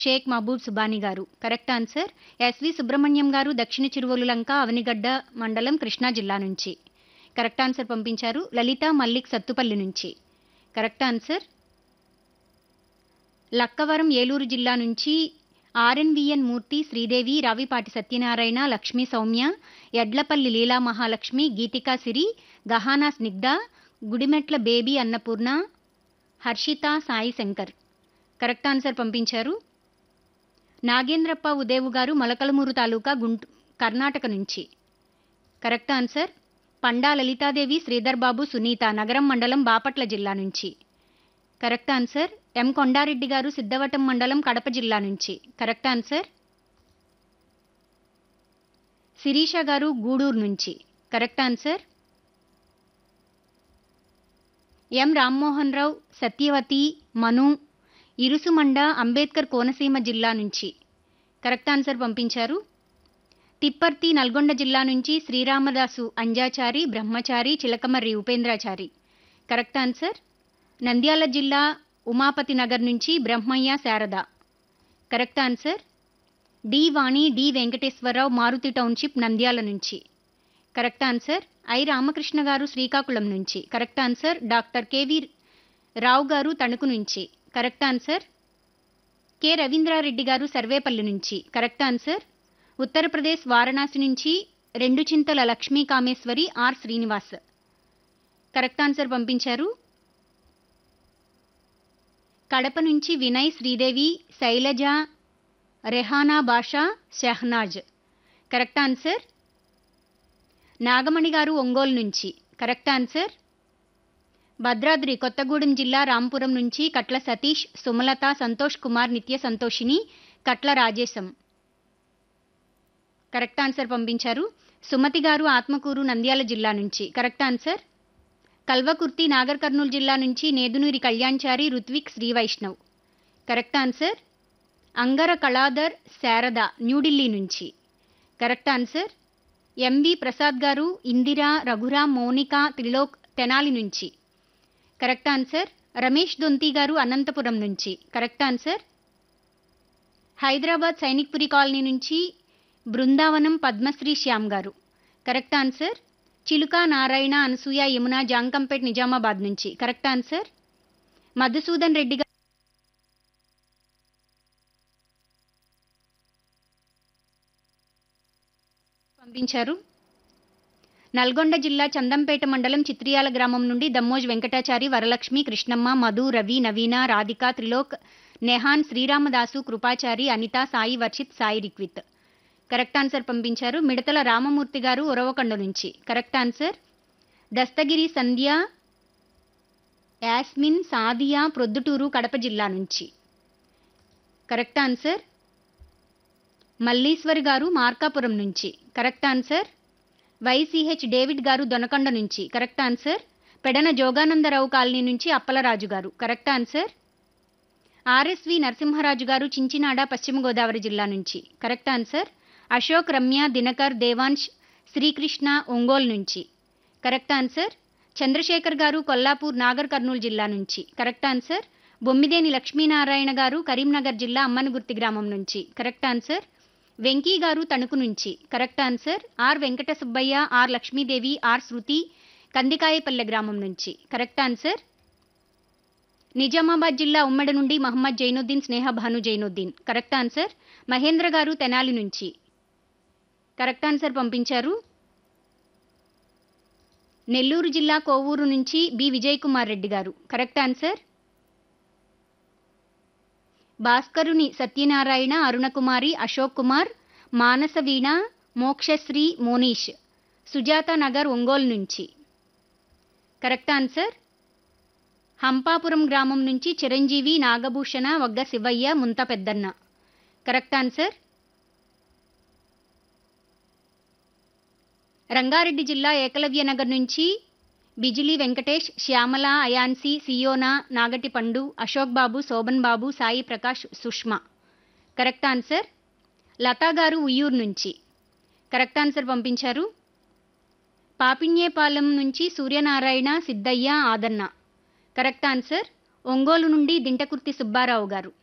షేక్ మహబూబ్ సుబాని గారు correct answer SV Subrahmanyam గారు దక్షిణ చిరువలు లంక అవనిగడ్డ మండలం కృష్ణా జిల్లా నుంచి కరెక్ట్ ఆన్సర్ పంపించారు లలిత మల్లిక్ సత్తుపల్లి నుంచి కరెక్ట్ ఆన్సర్ లక్కవరం ఏలూరు జిల్లా నుంచి RNVN Murthy Sridevi Ravipati Satyanarayana Lakshmi Sowmya Edlapalli Leela Mahalakshmi Geethika Siri Gahana Snigdha Gudimetla baby Annapurna Harshitha Sai Shankar correct answer పంపించారు నాగేంద్రప్ప ఉదేవు గారు మొలకలమూరు తాలూకా గుంటూ కర్ణాటక నుంచి కరెక్ట్ ఆన్సర్ పండా లలితాదేవి శ్రీధర్ బాబు సునీత నగరం మండలం బాపట్ల జిల్లా నుంచి కరెక్ట్ ఆన్సర్ ఎం కొండారెడ్డి గారు సిద్ధవటం మండలం కడప జిల్లా నుంచి కరెక్ట్ ఆన్సర్ శిరీష గారు గూడూరు నుంచి correct answer M Rammohan Rao Satyavathi Manu Irusumanda Ambedkar Konaseema జిల్లా నుంచి కరెక్ట్ ఆన్సర్ పంపించారు తిప్పర్తి నల్గొండ జిల్లా నుంచి శ్రీరామదాసు అంజాచారి బ్రహ్మచారి చిలకమర్రి ఉపేంద్రాచారి కరెక్ట్ ఆన్సర్ నంద్యాల జిల్లా ఉమాపతి నగర్ నుంచి Brahmaiah Sarada correct answer D Vani D Venkateswararao Maruthi township Nandyal నుంచి కరెక్ట్ ఆన్సర్ ఐ రామకృష్ణ గారు శ్రీకాకుళం నుంచి correct answer doctor K V Rao గారు తణుకు నుంచి కరెక్ట్ ఆన్సర్ కె రవీంద్రారెడ్డి గారు సర్వేపల్లి నుంచి కరెక్ట్ ఆన్సర్ ఉత్తరప్రదేశ్ వారణాసి నుంచి రెండు Chintala Lakshmi Kameswari R Srinivas correct answer పంపించారు కడప నుంచి వినయ్ శ్రీదేవి శైలజ రెహానా బాషా షహనాజ్ కరెక్ట్ ఆన్సర్ నాగమణి గారు ఒంగోలు నుంచి కరెక్ట్ ఆన్సర్ భద్రాద్రి కొత్తగూడెం జిల్లా రాంపురం నుంచి కట్ల సతీష్ సుమలత సంతోష్ కుమార్ నిత్య సంతోషిని కట్ల రాజేశం కరెక్ట్ ఆన్సర్ పంపించారు సుమతి గారు ఆత్మకూరు నంద్యాల జిల్లా నుంచి correct answer Kalwakurthy Nagarkurnool జిల్లా నుంచి నేదునూరి కళ్యాణ్చారి రుత్విక్ శ్రీ వైష్ణవ్ కరెక్ట్ ఆన్సర్ అంగర కళాధర్ శారద న్యూఢిల్లీ నుంచి కరెక్ట్ ఆన్సర్ ఎంవి ప్రసాద్ గారు ఇందిరా రఘురామ్ మౌనిక త్రిలోక్ తెనాలి నుంచి కరెక్ట్ ఆన్సర్ రమేష్ దొంతి గారు అనంతపురం నుంచి correct answer Hyderabad Sainikpuri colony నుంచి బృందావనం పద్మశ్రీ శ్యామ్ గారు కరెక్ట్ ఆన్సర్ చిలుక నారాయణ అనసూయ యమున జాంకంపేట్ నిజామాబాద్ నుంచి కరెక్ట్ ఆన్సర్ మధుసూదన్ రెడ్డి గారు పంపించారు నల్గొండ జిల్లా చందంపేట మండలం చిత్రియాల గ్రామం నుండి దమ్మోజ్ వెంకటాచారి వరలక్ష్మి కృష్ణమ్మ మధు రవి నవీన రాధిక త్రిలోక్ నెహాన్ శ్రీరామదాసు కృపాచారి అనిత సాయి వర్షిత్ సాయి రిక్విత్ కరెక్ట్ ఆన్సర్ పంపించారు మిడతల రామమూర్తి గారు ఉరవకొండ నుంచి కరెక్ట్ ఆన్సర్ దస్తగిరి సంధ్య యాస్మిన్ సాదియా ప్రొద్దుటూరు కడప జిల్లా నుంచి కరెక్ట్ ఆన్సర్ మల్లీశ్వరి గారు మార్కాపురం నుంచి కరెక్ట్ ఆన్సర్ వైసీహెచ్ డేవిడ్ గారు దొనకొండ నుంచి correct answer Pedana Joganandarao colony నుంచి అప్పలరాజు గారు కరెక్ట్ ఆన్సర్ ఆర్ఎస్వి నరసింహరాజు గారు చించినాడ పశ్చిమ గోదావరి జిల్లా నుంచి కరెక్ట్ ఆన్సర్ అశోక్ రమ్య దినకర్ దేవాంశ్ శ్రీకృష్ణ ఒంగోలు నుంచి కరెక్ట్ ఆన్సర్ చంద్రశేఖర్ గారు కొల్లాపూర్ నాగర్ కర్నూలు జిల్లా నుంచి కరెక్ట్ ఆన్సర్ బొమ్మిదేని లక్ష్మీనారాయణ గారు కరీంనగర్ జిల్లా అమ్మనగుర్తి గ్రామం నుంచి కరెక్ట్ ఆన్సర్ వెంకీ గారు తణుకు నుంచి correct answer R Venkata Subbaiah R Lakshmidevi R Shruti Kandikayapalle గ్రామం నుంచి కరెక్ట్ ఆన్సర్ నిజామాబాద్ జిల్లా ఉమ్మడి నుండి మహమ్మద్ జైనుద్దీన్ స్నేహ భాను జైనుద్దీన్ కరెక్ట్ ఆన్సర్ మహేంద్ర గారు తెనాలి నుంచి కరెక్ట్ ఆన్సర్ పంపించారు నెల్లూరు జిల్లా కోవూరు నుంచి బి విజయ్ కుమార్ రెడ్డి గారు కరెక్ట్ ఆన్సర్ భాస్కరుని సత్యనారాయణ అరుణకుమారి అశోక్ కుమార్ మానసవీణ మోక్షశ్రీ మోనీష్ సుజాత నగర్ ఒంగోలు నుంచి కరెక్ట్ ఆన్సర్ హంపాపురం గ్రామం నుంచి చిరంజీవి నాగభూషణ వగ్గ శివయ్య ముంత పెద్దన్న కరెక్ట్ ఆన్సర్ రంగారెడ్డి జిల్లా ఏకలవ్య నగర్ నుంచి బిజిలీ వెంకటేష్ శ్యామల అయాన్సి సియోనా నాగటి పండు అశోక్ బాబు శోభన్ బాబు సాయి ప్రకాష్ సుష్మా కరెక్ట్ ఆన్సర్ లతా గారు ఉయ్యూరు నుంచి కరెక్ట్ ఆన్సర్ పంపించారు పాపిన్యేపాలెం నుంచి సూర్యనారాయణ సిద్ధయ్య ఆదన్న కరెక్ట్ ఆన్సర్ ఒంగోలు నుండి దింటకుర్తి సుబ్బారావు గారు